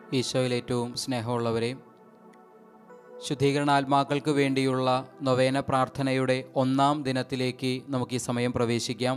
ഈശോയിൽ ഏറ്റവും സ്നേഹമുള്ളവരെ ശുദ്ധീകരണാത്മാക്കൾക്ക് വേണ്ടിയുള്ള നൊവേന പ്രാർത്ഥനയുടെ ഒന്നാം ദിനത്തിലേക്ക് നമുക്ക് ഈ സമയം പ്രവേശിക്കാം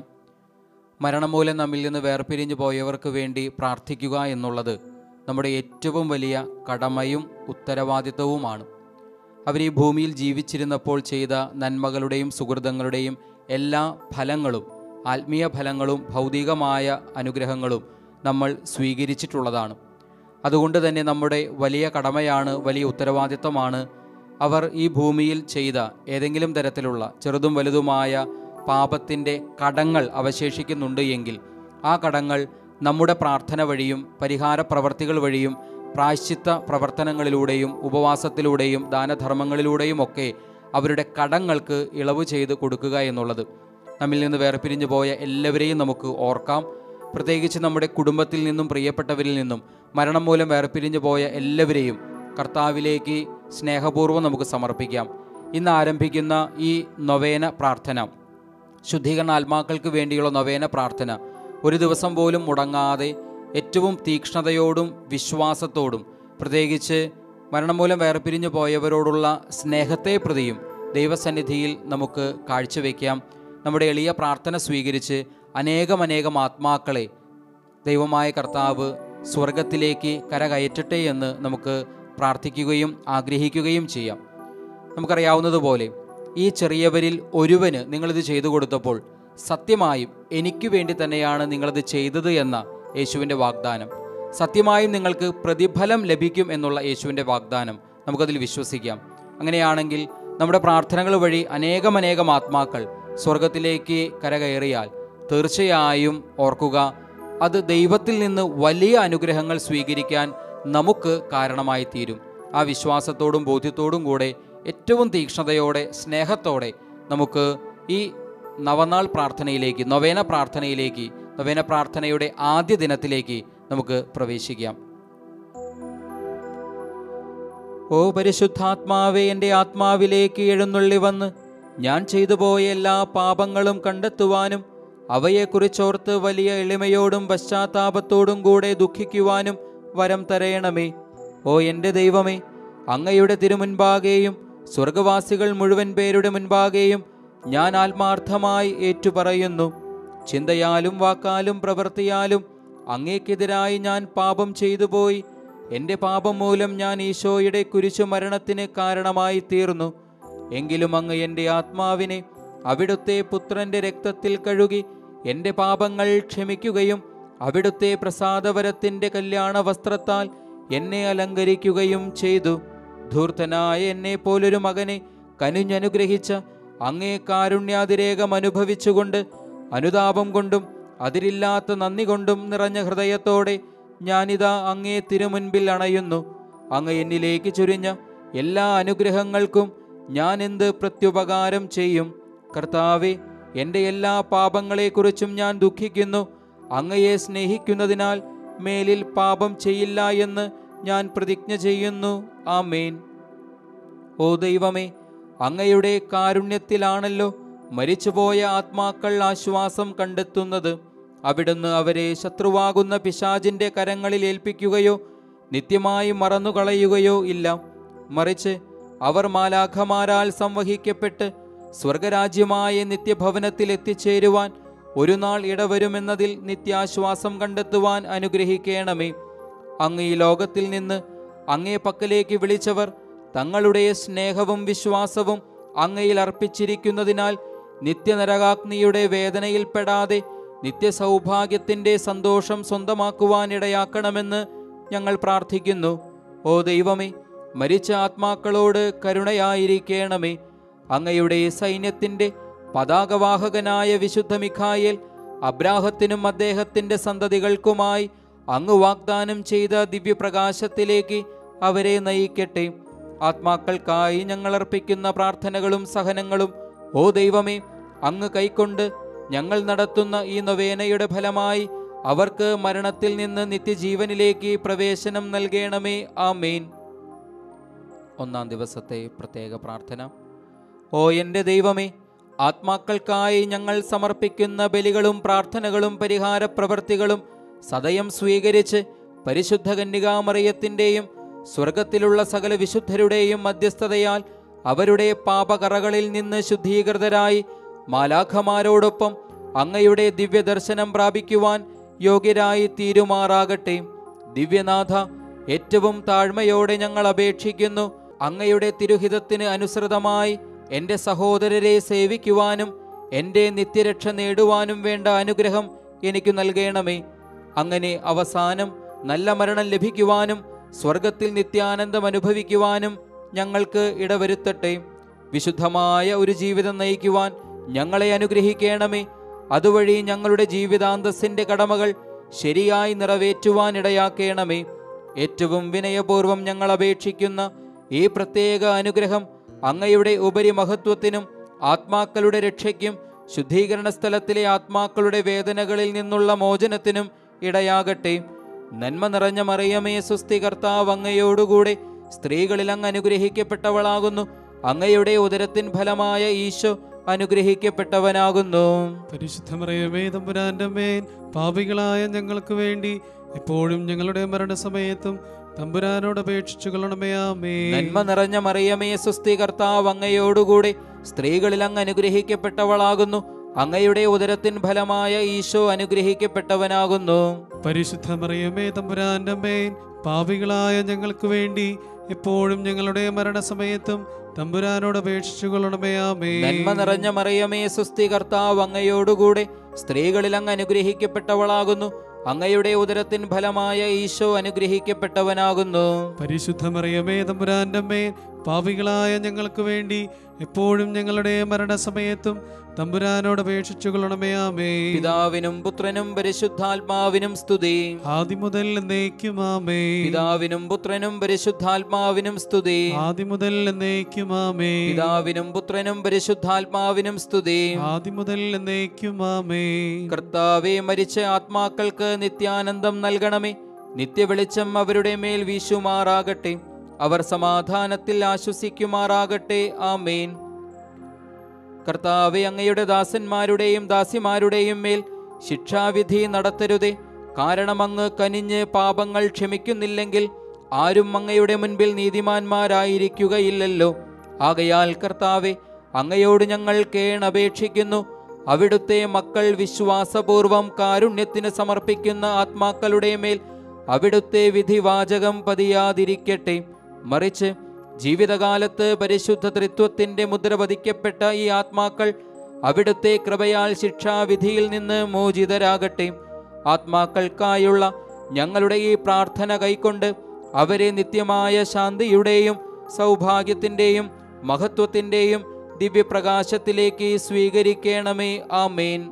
മരണം മൂലം നമ്മിൽ നിന്ന് വേർപിരിഞ്ഞു പോയവർക്ക് വേണ്ടി പ്രാർത്ഥിക്കുക എന്നുള്ളത് നമ്മുടെ ഏറ്റവും വലിയ കടമയും ഉത്തരവാദിത്വവുമാണ് അവർ ഈ ഭൂമിയിൽ ജീവിച്ചിരുന്നപ്പോൾ ചെയ്ത നന്മകളുടെയും സുഹൃതങ്ങളുടെയും എല്ലാ ഫലങ്ങളും ആത്മീയ ഫലങ്ങളും ഭൗതികമായ അനുഗ്രഹങ്ങളും നമ്മൾ സ്വീകരിച്ചിട്ടുള്ളതാണ് അതുകൊണ്ട് തന്നെ നമ്മുടെ വലിയ കടമയാണ് വലിയ ഉത്തരവാദിത്തമാണ് അവർ ഈ ഭൂമിയിൽ ചെയ്ത ഏതെങ്കിലും തരത്തിലുള്ള ചെറുതും വലുതുമായ പാപത്തിൻ്റെ കടങ്ങൾ അവശേഷിക്കുന്നുണ്ട് എങ്കിൽ ആ കടങ്ങൾ നമ്മുടെ പ്രാർത്ഥന വഴിയും പരിഹാര പ്രവർത്തികൾ വഴിയും പ്രായശ്ചിത്ത പ്രവർത്തനങ്ങളിലൂടെയും ഉപവാസത്തിലൂടെയും ദാനധർമ്മങ്ങളിലൂടെയും ഒക്കെ അവരുടെ കടങ്ങൾക്ക് ഇളവ് ചെയ്ത് കൊടുക്കുക എന്നുള്ളത് നമ്മിൽ നിന്ന് വേർപിരിഞ്ഞു പോയ എല്ലാവരെയും നമുക്ക് ഓർക്കാം പ്രത്യേകിച്ച് നമ്മുടെ കുടുംബത്തിൽ നിന്നും പ്രിയപ്പെട്ടവരിൽ നിന്നും മരണം മൂലം വേർപിരിഞ്ഞു പോയ എല്ലാവരെയും കർത്താവിലേക്ക് സ്നേഹപൂർവ്വം നമുക്ക് സമർപ്പിക്കാം ഇന്ന് ആരംഭിക്കുന്ന ഈ നൊവേന പ്രാർത്ഥന ശുദ്ധീകരണ ആത്മാക്കൾക്ക് വേണ്ടിയുള്ള നൊവേന പ്രാർത്ഥന ഒരു ദിവസം പോലും മുടങ്ങാതെ ഏറ്റവും തീക്ഷ്ണതയോടും വിശ്വാസത്തോടും പ്രത്യേകിച്ച് മരണം മൂലം വേർപിരിഞ്ഞു പോയവരോടുള്ള സ്നേഹത്തെ പ്രതിയും ദൈവസന്നിധിയിൽ നമുക്ക് കാഴ്ചവെക്കാം നമ്മുടെ എളിയ പ്രാർത്ഥന സ്വീകരിച്ച് അനേകമനേകം ആത്മാക്കളെ ദൈവമായ കർത്താവ് സ്വർഗത്തിലേക്ക് കരകയറ്റട്ടെ എന്ന് നമുക്ക് പ്രാർത്ഥിക്കുകയും ആഗ്രഹിക്കുകയും ചെയ്യാം നമുക്കറിയാവുന്നതുപോലെ ഈ ചെറിയവരിൽ ഒരുവന് നിങ്ങളിത് ചെയ്തു കൊടുത്തപ്പോൾ സത്യമായും എനിക്ക് വേണ്ടി തന്നെയാണ് നിങ്ങളത് ചെയ്തത് എന്ന യേശുവിൻ്റെ വാഗ്ദാനം സത്യമായും നിങ്ങൾക്ക് പ്രതിഫലം ലഭിക്കും എന്നുള്ള യേശുവിൻ്റെ വാഗ്ദാനം നമുക്കതിൽ വിശ്വസിക്കാം അങ്ങനെയാണെങ്കിൽ നമ്മുടെ പ്രാർത്ഥനകൾ വഴി അനേകമനേകം ആത്മാക്കൾ സ്വർഗത്തിലേക്ക് കരകയറിയാൽ തീർച്ചയായും ഓർക്കുക അത് ദൈവത്തിൽ നിന്ന് വലിയ അനുഗ്രഹങ്ങൾ സ്വീകരിക്കാൻ നമുക്ക് കാരണമായി തീരും ആ വിശ്വാസത്തോടും ബോധ്യത്തോടും കൂടെ ഏറ്റവും തീക്ഷ്ണതയോടെ സ്നേഹത്തോടെ നമുക്ക് ഈ നവനാൾ പ്രാർത്ഥനയിലേക്ക് നൊവേന പ്രാർത്ഥനയിലേക്ക് നൊവേന പ്രാർത്ഥനയുടെ ആദ്യ ദിനത്തിലേക്ക് നമുക്ക് പ്രവേശിക്കാം ഓ പരിശുദ്ധാത്മാവേ എൻ്റെ ആത്മാവിലേക്ക് എഴുന്നള്ളി വന്ന് ഞാൻ ചെയ്തു പോയ എല്ലാ പാപങ്ങളും കണ്ടെത്തുവാനും അവയെക്കുറിച്ചോർത്ത് വലിയ എളിമയോടും പശ്ചാത്താപത്തോടും കൂടെ ദുഃഖിക്കുവാനും വരം തരയണമേ ഓ എൻ്റെ ദൈവമേ അങ്ങയുടെ തിരുമുൻപാകെയും സ്വർഗവാസികൾ മുഴുവൻ പേരുടെ മുൻപാകെയും ഞാൻ ആത്മാർത്ഥമായി ഏറ്റുപറയുന്നു ചിന്തയാലും വാക്കാലും പ്രവൃത്തിയാലും അങ്ങേക്കെതിരായി ഞാൻ പാപം ചെയ്തു പോയി എൻ്റെ പാപം മൂലം ഞാൻ ഈശോയുടെ കുരിശു മരണത്തിന് കാരണമായി തീർന്നു എങ്കിലും അങ്ങ് എൻ്റെ ആത്മാവിനെ അവിടുത്തെ പുത്രൻ്റെ രക്തത്തിൽ കഴുകി എൻ്റെ പാപങ്ങൾ ക്ഷമിക്കുകയും അവിടുത്തെ പ്രസാദവരത്തിൻ്റെ കല്യാണ വസ്ത്രത്താൽ എന്നെ അലങ്കരിക്കുകയും ചെയ്തു ധൂർത്തനായ എന്നെ പോലൊരു മകനെ കനിഞ്ഞനുഗ്രഹിച്ച അങ്ങേ കാരുണ്യാതിരേകം അനുഭവിച്ചുകൊണ്ട് അനുതാപം കൊണ്ടും അതിരില്ലാത്ത നന്ദി കൊണ്ടും നിറഞ്ഞ ഹൃദയത്തോടെ ഞാനിതാ അങ്ങേ തിരുമുൻപിൽ അണയുന്നു അങ്ങ് എന്നിലേക്ക് ചുരിഞ്ഞ എല്ലാ അനുഗ്രഹങ്ങൾക്കും ഞാൻ എന്ത് പ്രത്യുപകാരം ചെയ്യും കർത്താവെ എൻ്റെ എല്ലാ പാപങ്ങളെക്കുറിച്ചും ഞാൻ ദുഃഖിക്കുന്നു അങ്ങയെ സ്നേഹിക്കുന്നതിനാൽ മേലിൽ പാപം ചെയ്യില്ല എന്ന് ഞാൻ പ്രതിജ്ഞ ചെയ്യുന്നു ആമേൻ ഓ ദൈവമേ അങ്ങയുടെ കാരുണ്യത്തിലാണല്ലോ മരിച്ചുപോയ ആത്മാക്കൾ ആശ്വാസം കണ്ടെത്തുന്നത് അവിടുന്ന് അവരെ ശത്രുവാകുന്ന പിശാചിൻ്റെ കരങ്ങളിൽ ഏൽപ്പിക്കുകയോ നിത്യമായി മറന്നുകളയുകയോ ഇല്ല മറിച്ച് അവർ മാലാഖമാരാൽ സംവഹിക്കപ്പെട്ട് സ്വർഗരാജ്യമായ നിത്യഭവനത്തിൽ എത്തിച്ചേരുവാൻ ഒരു നാൾ ഇടവരുമെന്നതിൽ നിത്യാശ്വാസം കണ്ടെത്തുവാൻ അനുഗ്രഹിക്കണമേ അങ്ങ് ഈ ലോകത്തിൽ നിന്ന് അങ്ങേ പക്കലേക്ക് വിളിച്ചവർ തങ്ങളുടെ സ്നേഹവും വിശ്വാസവും അങ്ങയിൽ അർപ്പിച്ചിരിക്കുന്നതിനാൽ നിത്യനരകാഗ്നിയുടെ വേദനയിൽപ്പെടാതെ നിത്യസൗഭാഗ്യത്തിൻ്റെ സന്തോഷം സ്വന്തമാക്കുവാനിടയാക്കണമെന്ന് ഞങ്ങൾ പ്രാർത്ഥിക്കുന്നു ഓ ദൈവമേ മരിച്ച ആത്മാക്കളോട് കരുണയായിരിക്കണമേ അങ്ങയുടെ സൈന്യത്തിൻ്റെ പതാകവാഹകനായ വിശുദ്ധ മിഖായേൽ അബ്രാഹത്തിനും അദ്ദേഹത്തിൻ്റെ സന്തതികൾക്കുമായി അങ്ങ് വാഗ്ദാനം ചെയ്ത ദിവ്യപ്രകാശത്തിലേക്ക് അവരെ നയിക്കട്ടെ ആത്മാക്കൾക്കായി ഞങ്ങൾ അർപ്പിക്കുന്ന പ്രാർത്ഥനകളും സഹനങ്ങളും ഓ ദൈവമേ അങ്ങ് കൈക്കൊണ്ട് ഞങ്ങൾ നടത്തുന്ന ഈ നൊവേനയുടെ ഫലമായി അവർക്ക് മരണത്തിൽ നിന്ന് നിത്യജീവനിലേക്ക് പ്രവേശനം നൽകണമേ ആമേൻ ഒന്നാം ദിവസത്തെ പ്രത്യേക പ്രാർത്ഥന ഓ എൻ്റെ ദൈവമേ ആത്മാക്കൾക്കായി ഞങ്ങൾ സമർപ്പിക്കുന്ന ബലികളും പ്രാർത്ഥനകളും പരിഹാര പ്രവൃത്തികളും സദയം സ്വീകരിച്ച് പരിശുദ്ധ കന്യകാമറിയത്തിൻ്റെയും സ്വർഗത്തിലുള്ള സകല വിശുദ്ധരുടെയും മധ്യസ്ഥതയാൽ അവരുടെ പാപകറകളിൽ നിന്ന് ശുദ്ധീകൃതരായി മാലാഖമാരോടൊപ്പം അങ്ങയുടെ ദിവ്യദർശനം പ്രാപിക്കുവാൻ യോഗ്യരായി തീരുമാറാകട്ടെ ദിവ്യനാഥ ഏറ്റവും താഴ്മയോടെ ഞങ്ങൾ അപേക്ഷിക്കുന്നു അങ്ങയുടെ തിരുഹിതത്തിന് അനുസൃതമായി എൻ്റെ സഹോദരരെ സേവിക്കുവാനും എൻ്റെ നിത്യരക്ഷ നേടുവാനും വേണ്ട അനുഗ്രഹം എനിക്ക് നൽകണമേ അങ്ങനെ അവസാനം നല്ല മരണം ലഭിക്കുവാനും സ്വർഗത്തിൽ നിത്യാനന്ദം അനുഭവിക്കുവാനും ഞങ്ങൾക്ക് ഇടവരുത്തട്ടെ വിശുദ്ധമായ ഒരു ജീവിതം നയിക്കുവാൻ ഞങ്ങളെ അനുഗ്രഹിക്കണമേ അതുവഴി ഞങ്ങളുടെ ജീവിതാന്തസ്സിൻ്റെ കടമകൾ ശരിയായി നിറവേറ്റുവാൻ ഇടയാക്കണമേ ഏറ്റവും വിനയപൂർവം ഞങ്ങൾ അപേക്ഷിക്കുന്ന ഈ പ്രത്യേക അനുഗ്രഹം അങ്ങയുടെ ഉപരിമഹത്വത്തിനും ആത്മാക്കളുടെ രക്ഷയ്ക്കും ശുദ്ധീകരണ സ്ഥലത്തിലെ ആത്മാക്കളുടെ വേദനകളിൽ നിന്നുള്ള മോചനത്തിനും ഇടയാകട്ടെ നന്മ നിറഞ്ഞ മറിയമേ സുസ്ഥി കർത്താവ് അങ്ങയോടുകൂടെ സ്ത്രീകളിൽ അങ്ങ് അനുഗ്രഹിക്കപ്പെട്ടവളാകുന്നു അങ്ങയുടെ ഉദരത്തിൻ ഫലമായ ഈശോ അനുഗ്രഹിക്കപ്പെട്ടവനാകുന്നു പരിശുദ്ധമറിയമേ തമ്പുരാന്റെ മേൽ പാപികളായ ഞങ്ങൾക്ക് വേണ്ടി എപ്പോഴും ഞങ്ങളുടെ മരണസമയത്തും തമ്പുരാനോട് അപേക്ഷിച്ചു കൊള്ളണമേ ആമേ നന്മ നിറഞ്ഞ മറിയമേ സുസ്ഥി കർത്താവ് അങ്ങയോടുകൂടെ സ്ത്രീകളിൽ അങ്ങ് അനുഗ്രഹിക്കപ്പെട്ടവളാകുന്നു അങ്ങയുടെ ഉദരത്തിൻ ഫലമായ ഈശോ അനുഗ്രഹിക്കപ്പെട്ടവനാകുന്നു പരിശുദ്ധമറിയമേ തമ്പുരാന്റെ മേൽ പാപികളായ ഞങ്ങൾക്ക് വേണ്ടി എപ്പോഴും ഞങ്ങളുടെ മരണസമയത്തും തമ്പുരാനോട് അപേക്ഷിച്ചു കൊള്ളണമേ ആമേ നന്മ നിറഞ്ഞ മറിയമേ സുസ്ഥി കർത്താവ് അങ്ങയോടുകൂടെ സ്ത്രീകളിൽ അങ്ങ് അനുഗ്രഹിക്കപ്പെട്ടവളാകുന്നു അങ്ങയുടെ ഉദരത്തിൻ ഫലമായ ഈശോ അനുഗ്രഹിക്കപ്പെട്ടവനാകുന്നു പരിശുദ്ധമറിയമേ തമ്പുരാന്റെ മേൽ പാപികളായ ഞങ്ങൾക്ക് വേണ്ടി എപ്പോഴും ഞങ്ങളുടെ മരണസമയത്തും തമ്പുരാനോട് അപേക്ഷിച്ചു കൊള്ളണമേ ആമേ പിതാവിനും പുത്രനും പരിശുദ്ധാത്മാവിനും സ്തുതി ആദ്യം മുതൽ എന്നേക്കും ആമേ പിതാവിനും പുത്രനും പരിശുദ്ധാത്മാവിനും സ്തുതി ആദ്യം മുതൽ എന്നേക്കും ആമേ പിതാവിനും പുത്രനും പരിശുദ്ധാത്മാവിനും സ്തുതി ആദ്യം മുതൽ എന്നേക്കും ആമേ കർത്താവെ മരിച്ച ആത്മാക്കൾക്ക് നിത്യാനന്ദം നൽകണമേ നിത്യവെളിച്ചം അവരുടെ മേൽ വീശുമാറാകട്ടെ അവർ സമാധാനത്തിൽ ആശ്വസിക്കുമാറാകട്ടെ ആമേൻ കർത്താവെ അങ്ങയുടെ ദാസന്മാരുടെയും ദാസിമാരുടെയും മേൽ ശിക്ഷാവിധി നടത്തരുതേ കാരണം അങ്ങ് കനിഞ്ഞ് പാപങ്ങൾ ക്ഷമിക്കുന്നില്ലെങ്കിൽ ആരും അങ്ങയുടെ മുൻപിൽ നീതിമാന്മാരായിരിക്കുകയില്ലല്ലോ ആകയാൽ കർത്താവെ അങ്ങയോട് ഞങ്ങൾ കേണപേക്ഷിക്കുന്നു അവിടുത്തെ മക്കൾ വിശ്വാസപൂർവം കാരുണ്യത്തിന് സമർപ്പിക്കുന്ന ആത്മാക്കളുടെ മേൽ അവിടുത്തെ വിധിവാചകം പതിയാതിരിക്കട്ടെ മറിച്ച് ജീവിതകാലത്ത് പരിശുദ്ധ ത്രിത്വത്തിന്റെ മുദ്ര പതിക്കപ്പെട്ട ഈ ആത്മാക്കൾ അവിടുത്തെ കൃപയാൽ ശിക്ഷാവിധിയിൽ നിന്ന് മോചിതരാകട്ടെ ആത്മാക്കൾക്കായുള്ള ഞങ്ങളുടെ ഈ പ്രാർത്ഥന കൈക്കൊണ്ട് അവരെ നിത്യമായ ശാന്തിയുടെയും സൗഭാഗ്യത്തിൻ്റെയും മഹത്വത്തിൻ്റെയും ദിവ്യപ്രകാശത്തിലേക്ക് സ്വീകരിക്കണമേ ആമേൻ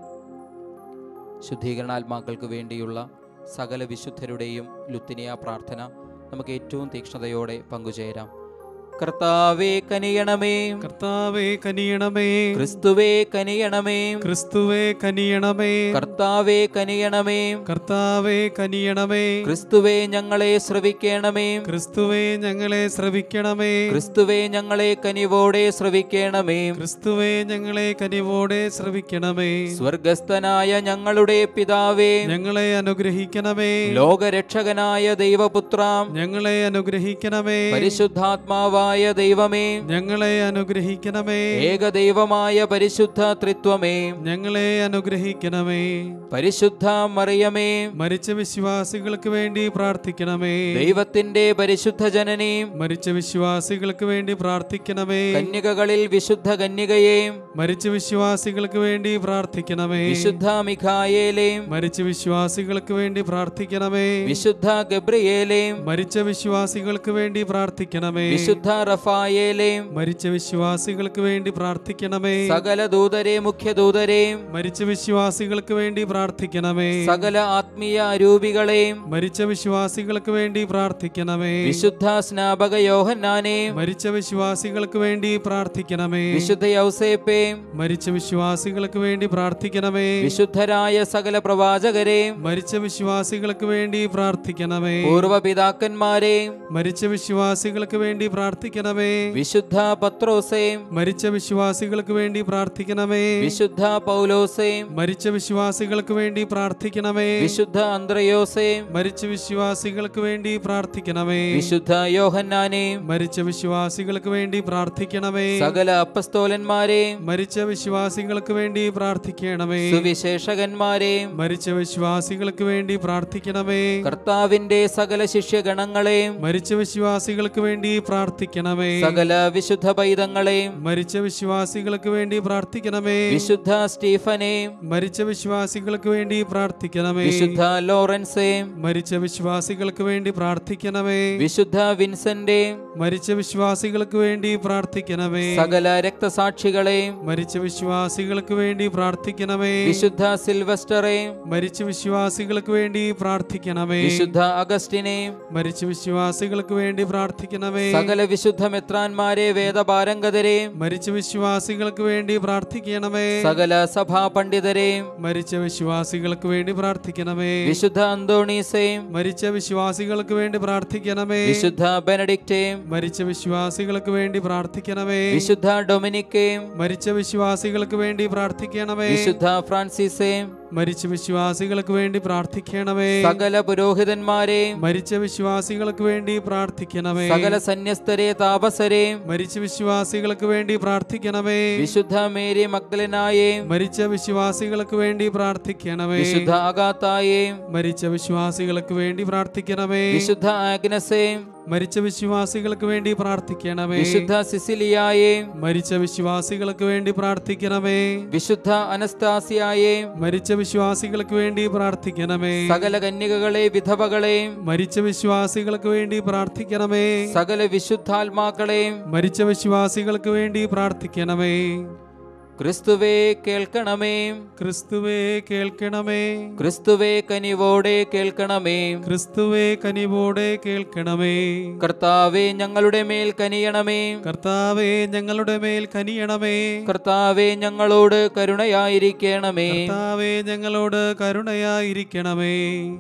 ശുദ്ധീകരണാത്മാക്കൾക്ക് വേണ്ടിയുള്ള സകല വിശുദ്ധരുടെയും ലുത്തിനിയ പ്രാർത്ഥന നമുക്ക് ഏറ്റവും തീക്ഷ്ണതയോടെ പങ്കുചേരാം കർത്താവേ കനിയണമേ കർത്താവേ കനിയണമേ ക്രിസ്തുവേ കനിയണമേ ക്രിസ്തുവേ കനിയണമേ കർത്താവേ കനിയണമേ കർത്താവേ കനിയണമേ ക്രിസ്തുവേ ഞങ്ങളെ ശ്രവിക്കണമേ ക്രിസ്തുവേ ഞങ്ങളെ ശ്രവിക്കണമേ ക്രിസ്തുവേ ഞങ്ങളെ കനിവോടെ ശ്രവിക്കണമേ ക്രിസ്തുവേ ഞങ്ങളെ കനിവോടെ ശ്രവിക്കണമേ സ്വർഗസ്ഥനായ ഞങ്ങളുടെ പിതാവേ ഞങ്ങളെ അനുഗ്രഹിക്കണമേ ലോകരക്ഷകനായ ദൈവപുത്ര ഞങ്ങളെ അനുഗ്രഹിക്കണമേ പരിശുദ്ധാത്മാവായ ദൈവമേ ഞങ്ങളെ അനുഗ്രഹിക്കണമേ ഏകദൈവമായ പരിശുദ്ധ ത്രിത്വമേ ഞങ്ങളെ അനുഗ്രഹിക്കണമേ പരിശുദ്ധ മറിയമേ മരിച്ച വിശ്വാസികൾക്ക് വേണ്ടി പ്രാർത്ഥിക്കണമേ ദൈവത്തിന്റെ പരിശുദ്ധ ജനനീ മരിച്ച വിശ്വാസികൾക്ക് വേണ്ടി പ്രാർത്ഥിക്കണമേ കന്യകകളിൽ വിശുദ്ധ കന്യകയെയും മരിച്ച വിശ്വാസികൾക്ക് വേണ്ടി പ്രാർത്ഥിക്കണമേ വിശുദ്ധ മിഖായേലെയും മരിച്ച വിശ്വാസികൾക്ക് വേണ്ടി പ്രാർത്ഥിക്കണമേ വിശുദ്ധ ഗബ്രിയേലെയും മരിച്ച വിശ്വാസികൾക്ക് വേണ്ടി പ്രാർത്ഥിക്കണമേ വിശുദ്ധ റഫായേലെയും മരിച്ച വിശ്വാസികൾക്ക് വേണ്ടി പ്രാർത്ഥിക്കണമേ സകല ദൂതരെ മുഖ്യദൂതരെയും മരിച്ച വിശ്വാസികൾക്ക് വേണ്ടി പ്രാർത്ഥിക്കണമേ സകല ആത്മീയ അരൂപികളെയും മരിച്ച വിശ്വാസികൾക്ക് വേണ്ടി പ്രാർത്ഥിക്കണമേ വിശുദ്ധ സ്നാപക യോഹന്നാനെയും മരിച്ച വിശ്വാസികൾക്ക് വേണ്ടി പ്രാർത്ഥിക്കണമേ വിശുദ്ധ യൗസേപ്പേയും മരിച്ച വിശ്വാസികൾക്ക് വേണ്ടി പ്രാർത്ഥിക്കണമേ വിശുദ്ധരായ സകല പ്രവാചകരെയും മരിച്ച വിശ്വാസികൾക്ക് വേണ്ടി പ്രാർത്ഥിക്കണമേ പൂർവപിതാക്കന്മാരെയും മരിച്ച വിശ്വാസികൾക്ക് വേണ്ടി പ്രാർത്ഥിക്കണമേ പ്രാർത്ഥിക്കണമേ വിശുദ്ധ പത്രോസേ മരിച്ച വിശ്വാസികൾക്ക് വേണ്ടി പ്രാർത്ഥിക്കണമേ വിശുദ്ധ പൗലോസേ മരിച്ച വിശ്വാസികൾക്ക് വേണ്ടി പ്രാർത്ഥിക്കണമേ വിശുദ്ധ അന്ത്രയോസേ മരിച്ച വിശ്വാസികൾക്ക് വേണ്ടി പ്രാർത്ഥിക്കണമേ വിശുദ്ധ യോഹന്നാനെ മരിച്ച വിശ്വാസികൾക്ക് വേണ്ടി പ്രാർത്ഥിക്കണമേ സകല അപ്പസ്തോലന്മാരെ മരിച്ച വിശ്വാസികൾക്ക് വേണ്ടി പ്രാർത്ഥിക്കണമേ സുവിശേഷകന്മാരെ മരിച്ച വിശ്വാസികൾക്ക് വേണ്ടി പ്രാർത്ഥിക്കണമേ കർത്താവിന്റെ സകല ശിഷ്യഗണങ്ങളെ മരിച്ച വിശ്വാസികൾക്ക് വേണ്ടി പ്രാർത്ഥിക്കണമേ സകല വിശുദ്ധ പൈതങ്ങളെ മരിച്ച വിശ്വാസികൾക്ക് വേണ്ടി പ്രാർത്ഥിക്കണമേ വിശുദ്ധ സ്റ്റീഫനെ മരിച്ച വിശ്വാസികൾക്ക് വേണ്ടി പ്രാർത്ഥിക്കണമേ വിശുദ്ധ ലോറൻസെ മരിച്ച വിശ്വാസികൾക്ക് വേണ്ടി പ്രാർത്ഥിക്കണമേ വിശുദ്ധ വിൻസെന്റ് മരിച്ച വിശ്വാസികൾക്ക് വേണ്ടി പ്രാർത്ഥിക്കണമേ സകല രക്തസാക്ഷികളെ മരിച്ച വിശ്വാസികൾക്ക് വേണ്ടി പ്രാർത്ഥിക്കണമേ വിശുദ്ധ സിൽവസ്റ്ററെ മരിച്ച വിശ്വാസികൾക്ക് വേണ്ടി പ്രാർത്ഥിക്കണമേ വിശുദ്ധ അഗസ്റ്റിനെ മരിച്ച വിശ്വാസികൾക്ക് വേണ്ടി പ്രാർത്ഥിക്കണമേ സകല വിശുദ്ധ മെത്രാന്മാരെ വേദപാരംഗതരെ മരിച്ച വിശ്വാസികൾക്ക് വേണ്ടി പ്രാർത്ഥിക്കണമേ സകല സഭാ പണ്ഡിതരെ മരിച്ച വിശ്വാസികൾക്ക് വേണ്ടി പ്രാർത്ഥിക്കണമേ വിശുദ്ധ അന്തോണീസെ മരിച്ച വിശ്വാസികൾക്ക് വേണ്ടി പ്രാർത്ഥിക്കണമേ വിശുദ്ധ ബെനഡിക്റ്റ് മരിച്ച വിശ്വാസികൾക്ക് വേണ്ടി പ്രാർത്ഥിക്കണമേ വിശുദ്ധ ഡൊമിനിക്കെ മരിച്ച വിശ്വാസികൾക്ക് വേണ്ടി പ്രാർത്ഥിക്കണമേ വിശുദ്ധ ഫ്രാൻസിസെ മരിച്ച വിശ്വാസികൾക്ക് വേണ്ടി പ്രാർത്ഥിക്കണമേ സകല പുരോഹിതന്മാരെ മരിച്ച വിശ്വാസികൾക്ക് വേണ്ടി പ്രാർത്ഥിക്കണമേ സകല സന്യസ്തരെ താപസരെ മരിച്ച വിശ്വാസികൾക്ക് വേണ്ടി പ്രാർത്ഥിക്കണമേ വിശുദ്ധ മേരി മഗ്ദലനായെ മരിച്ച വിശ്വാസികൾക്ക് വേണ്ടി പ്രാർത്ഥിക്കണമേ വിശുദ്ധ അഗാത്തായെ മരിച്ച വിശ്വാസികൾക്ക് വേണ്ടി പ്രാർത്ഥിക്കണമേ വിശുദ്ധ ആഗ്നസെ മരിച്ച വിശ്വാസികൾക്ക് വേണ്ടി പ്രാർത്ഥിക്കണമേ വിശുദ്ധ സിസിലിയായെ മരിച്ച വിശ്വാസികൾക്ക് വേണ്ടി പ്രാർത്ഥിക്കണമേ വിശുദ്ധ അനസ്താസിയായെ മരിച്ച വിശ്വാസികൾക്ക് വേണ്ടി പ്രാർത്ഥിക്കണമേ സകല കന്യകകളെ വിധവകളെ മരിച്ച വിശ്വാസികൾക്ക് വേണ്ടി പ്രാർത്ഥിക്കണമേ സകല വിശുദ്ധാത്മാക്കളെ മരിച്ച വിശ്വാസികൾക്ക് വേണ്ടി പ്രാർത്ഥിക്കണമേ ക്രിസ്തുവേ കേൾക്കണമേ ക്രിസ്തുവേ കേൾക്കണമേ ക്രിസ്തുവേ കനിവോടെ കേൾക്കണമേ ക്രിസ്തുവേ കനിവോടെ കേൾക്കണമേ കർത്താവേ ഞങ്ങളുടെ മേൽ കനിയണമേ കർത്താവേ ഞങ്ങളുടെ മേൽ കനിയണമേ കർത്താവേ ഞങ്ങളോട് കരുണയായിരിക്കണമേ കർത്താവേ ഞങ്ങളോട് കരുണയായിരിക്കണമേ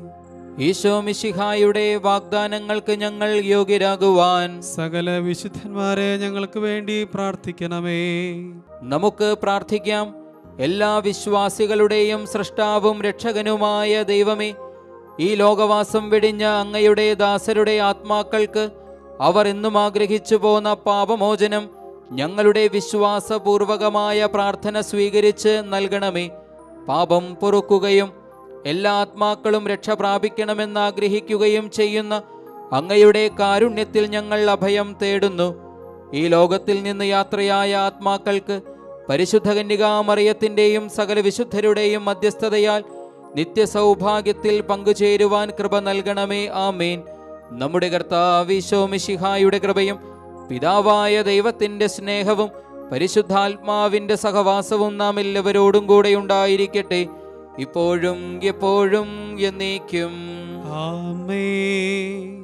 ഈശോ മിശിഹായുടെ വാഗ്ദാനങ്ങൾക്ക് ഞങ്ങൾ യോഗ്യരാകുവാൻ സകല വിശുദ്ധന്മാരെ ഞങ്ങൾക്ക് വേണ്ടി പ്രാർത്ഥിക്കണമേ നമുക്ക് പ്രാർത്ഥിക്കാം എല്ലാ വിശ്വാസികളുടെയും സൃഷ്ടാവും രക്ഷകനുമായ ദൈവമേ ഈ ലോകവാസം വെടിഞ്ഞ അങ്ങയുടെ ദാസരുടെ ആത്മാക്കൾക്ക് അവർ എന്നും ആഗ്രഹിച്ചു പോന്ന പാപമോചനം ഞങ്ങളുടെ വിശ്വാസപൂർവകമായ പ്രാർത്ഥന സ്വീകരിച്ച് നൽകണമേ പാപം പൊറുക്കുകയും എല്ലാ ആത്മാക്കളും രക്ഷ പ്രാപിക്കണമെന്ന് ആഗ്രഹിക്കുകയും ചെയ്യുന്ന അങ്ങയുടെ കാരുണ്യത്തിൽ ഞങ്ങൾ അഭയം തേടുന്നു ഈ ലോകത്തിൽ നിന്ന് യാത്രയായ ആത്മാക്കൾക്ക് പരിശുദ്ധ കന്യകാമറിയത്തിൻ്റെയും സകല വിശുദ്ധരുടെയും മധ്യസ്ഥതയാൽ നിത്യസൗഭാഗ്യത്തിൽ പങ്കുചേരുവാൻ കൃപ നൽകണമേ ആമേൻ നമ്മുടെ കർത്താവിശോ മിശിഹായുടെ കൃപയും പിതാവായ ദൈവത്തിൻ്റെ സ്നേഹവും പരിശുദ്ധാത്മാവിൻ്റെ സഹവാസവും നാം എല്ലാവരോടും കൂടെ ഉണ്ടായിരിക്കട്ടെ ഇപ്പോഴും എപ്പോഴും എന്നേക്കും ആമേ